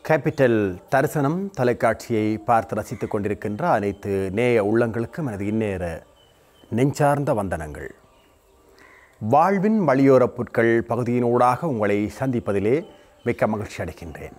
capital தரிசனம் தொலைக்காட்சியை பார்த்து ரசித்துக் கொண்டிருக்கின்ற அனைத்து நேய உள்ளங்களுக்கும் எனது இந்நேர நெஞ்சார்ந்த வந்தனங்கள் வாழ்வின் வழியோரப் புட்கள் பகுதியினூடாக உங்களை சந்திப்பதிலே மிக்க மகிழ்ச்சி அடைகின்றேன்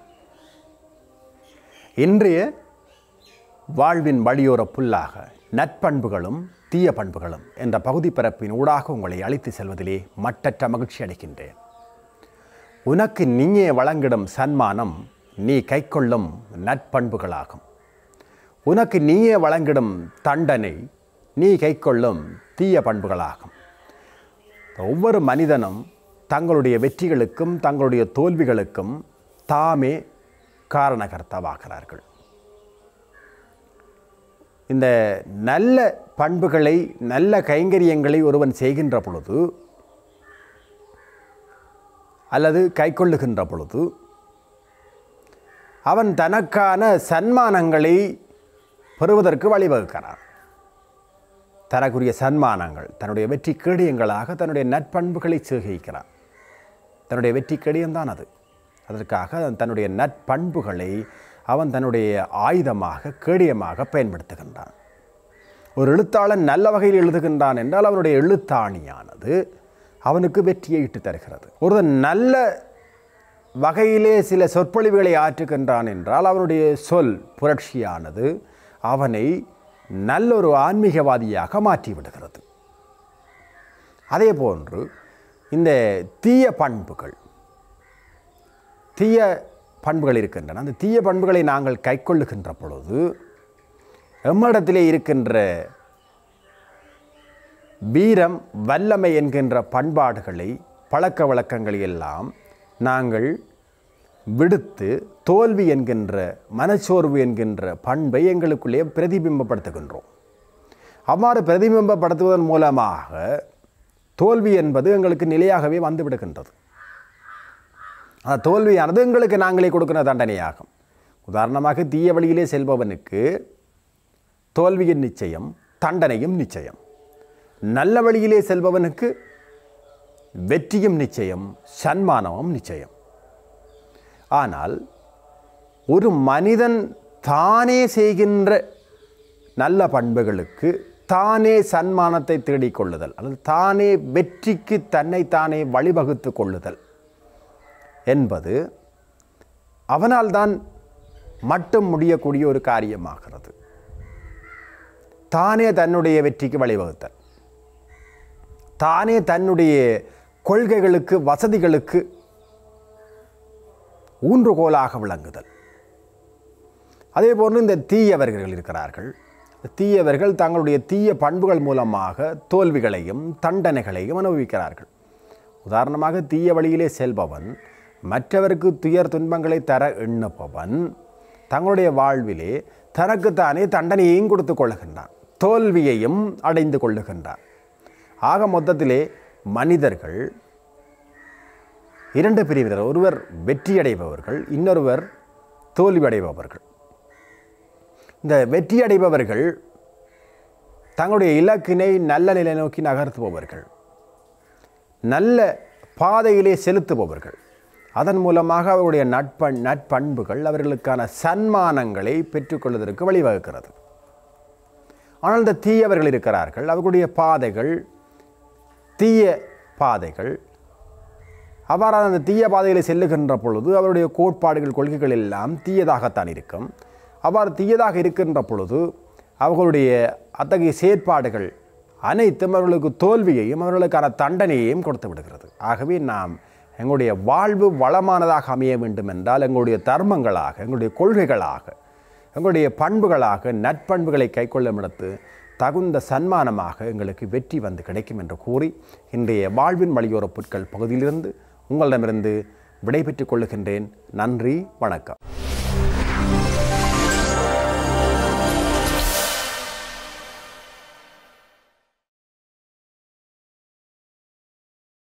இன்றைய வாழ்வின் வழியோரப் புல்லாக நற்பண்புகளும் தீய பண்புகளும் என்ற பகுதி பரப்பின் ஊடாக உங்களை அழைத்து செல்வதிலே மட்டற்ற மகிழ்ச்சி அடைகின்றேன் உனக்கு நீயே வழங்கிடும் சன்மானம் நீ கைக்கொள்ளும் நற்பண்புகளாகும் உனக்கு நீயே வழங்கிடும் தண்டனை நீ கைக்கொள்ளும் தீய பண்புகளாகும் ஒவ்வொரு மனிதனும் தங்களுடைய வெற்றிகளுக்கும் தங்களுடைய தோல்விகளுக்கும் தாமே காரணகர்த்தாவாகிறார்கள் இந்த நல்ல பண்புகளை நல்ல கைங்கரியங்களை ஒருவன் செய்கின்ற பொழுது அல்லது கைக்கொள்ளுகின்ற பொழுது அவன் தனக்கான சன்மானங்களை பெறுவதற்கு வழிவகுக்கிறான் தனக்குரிய சன்மானங்கள் தன்னுடைய வெற்றி கேடியங்களாக தன்னுடைய நற்பண்புகளை சேகரிக்கிறான் தன்னுடைய வெற்றி கேடியம்தான் அது அதற்காக அவன் தன்னுடைய நற்பண்புகளை அவன் தன்னுடைய ஆயுதமாக கேடியமாக பயன்படுத்துகின்றான் ஒரு எழுத்தாளன் நல்ல வகையில் எழுதுகின்றான் என்றால் அவனுடைய எழுத்தாணியானது அவனுக்கு வெற்றியை இட்டு தருகிறது ஒருவன் நல்ல வகையிலே சில சொற்பொழிவுகளை ஆற்றுகின்றான் என்றால் அவனுடைய சொல் புரட்சியானது அவனை நல்லொரு ஆன்மீகவாதியாக மாற்றிவிடுகிறது அதே போன்று இந்த தீய பண்புகள் தீய பண்புகள் இருக்கின்றன அந்த தீய பண்புகளை நாங்கள் கைக்கொள்ளுகின்ற பொழுது எம்மிடத்திலே இருக்கின்ற வீரம் வல்லமை என்கின்ற பண்பாடுகளை பழக்க வழக்கங்களை எல்லாம் நாங்கள் விடுத்து தோல்வி என்கின்ற மனச்சோர்வு என்கின்ற பண்பை எங்களுக்குள்ளே பிரதிபிம்பப்படுத்துகின்றோம் அவ்வாறு பிரதிபிம்பப்படுத்துவதன் மூலமாக தோல்வி என்பது எங்களுக்கு நிலையாகவே வந்து விடுகின்றது அந்த தோல்வியானது எங்களுக்கு நாங்களே கொடுக்கிற தண்டனையாகும் உதாரணமாக தீய வழியிலே செல்பவனுக்கு தோல்வியின் நிச்சயம் தண்டனையும் நிச்சயம் நல்ல வழியிலே செல்பவனுக்கு வெற்றியும் நிச்சயம் சன்மானமும் நிச்சயம் ஆனால் ஒரு மனிதன் தானே செய்கின்ற நல்ல பண்புகளுக்கு தானே சன்மானத்தை தேடிக் கொள்ளுதல் அல்லது தானே வெற்றிக்கு தன்னை தானே வழிவகுத்து கொள்ளுதல் என்பது அவனால் தான் மட்டும் முடியக்கூடிய ஒரு காரியமாகிறது தானே தன்னுடைய வெற்றிக்கு வழிவகுத்தல் தானே தன்னுடைய கொள்கைகளுக்கு வசதிகளுக்கு ஊன்றுகோலாக விளங்குதல் அதே போன்று இந்த தீயவர்கள் இருக்கிறார்கள் தீயவர்கள் தங்களுடைய தீய பண்புகள் மூலமாக தோல்விகளையும் தண்டனைகளையும் அனுபவிக்கிறார்கள் உதாரணமாக தீய வழியிலே செல்பவன் மற்றவருக்கு துயர் துன்பங்களை தர எண்ணுபவன் தங்களுடைய வாழ்விலே தனக்குத்தானே தண்டனையையும் கொடுத்து கொள்ளுகின்றான் தோல்வியையும் அடைந்து கொள்ளுகின்றான் ஆக மொத்தத்திலே மனிதர்கள் இரண்டு பிரிவினர் ஒருவர் வெற்றியடைபவர்கள் இன்னொருவர் தோல்வியடைபவர்கள் இந்த வெற்றியடைபவர்கள் தங்களுடைய இலக்கினை நல்ல நிலை நோக்கி நகர்த்துபவர்கள் நல்ல பாதையிலே செலுத்துபவர்கள் அதன் மூலமாக அவருடைய நட்பண் நட்பண்புகள் அவர்களுக்கான சன்மானங்களை பெற்றுக்கொள்வதற்கு வழிவகுக்கிறது ஆனால் இந்த தீயவர்கள் இருக்கிறார்கள் அவர்களுடைய பாதைகள் தீய பாதைகள் அவ்வாறான அந்த தீய பாதைகளை செல்லுகின்ற பொழுது அவருடைய கோட்பாடுகள் கொள்கைகள் எல்லாம் தீயதாகத்தான் இருக்கும் அவ்வாறு தீயதாக இருக்கின்ற பொழுது அவர்களுடைய அத்தகைய செயற்பாடுகள் அனைத்தும் அவர்களுக்கு தோல்வியையும் அவர்களுக்கான தண்டனையையும் கொடுத்து விடுகிறது ஆகவே நாம் எங்களுடைய வாழ்வு வளமானதாக அமைய வேண்டும் என்றால் எங்களுடைய தர்மங்களாக எங்களுடைய கொள்கைகளாக எங்களுடைய பண்புகளாக நற்பண்புகளை கைக்கொள்ளும் இடத்து தகுந்த சன்மானமாக எங்களுக்கு வெற்றி வந்து கிடைக்கும் என்று கூறி இன்றைய வாழ்வின் வழியோரப் பொருட்கள் பகுதியிலிருந்து உங்களிடமிருந்து விடைபெற்றுக் கொள்ளுகின்றேன் நன்றி வணக்கம்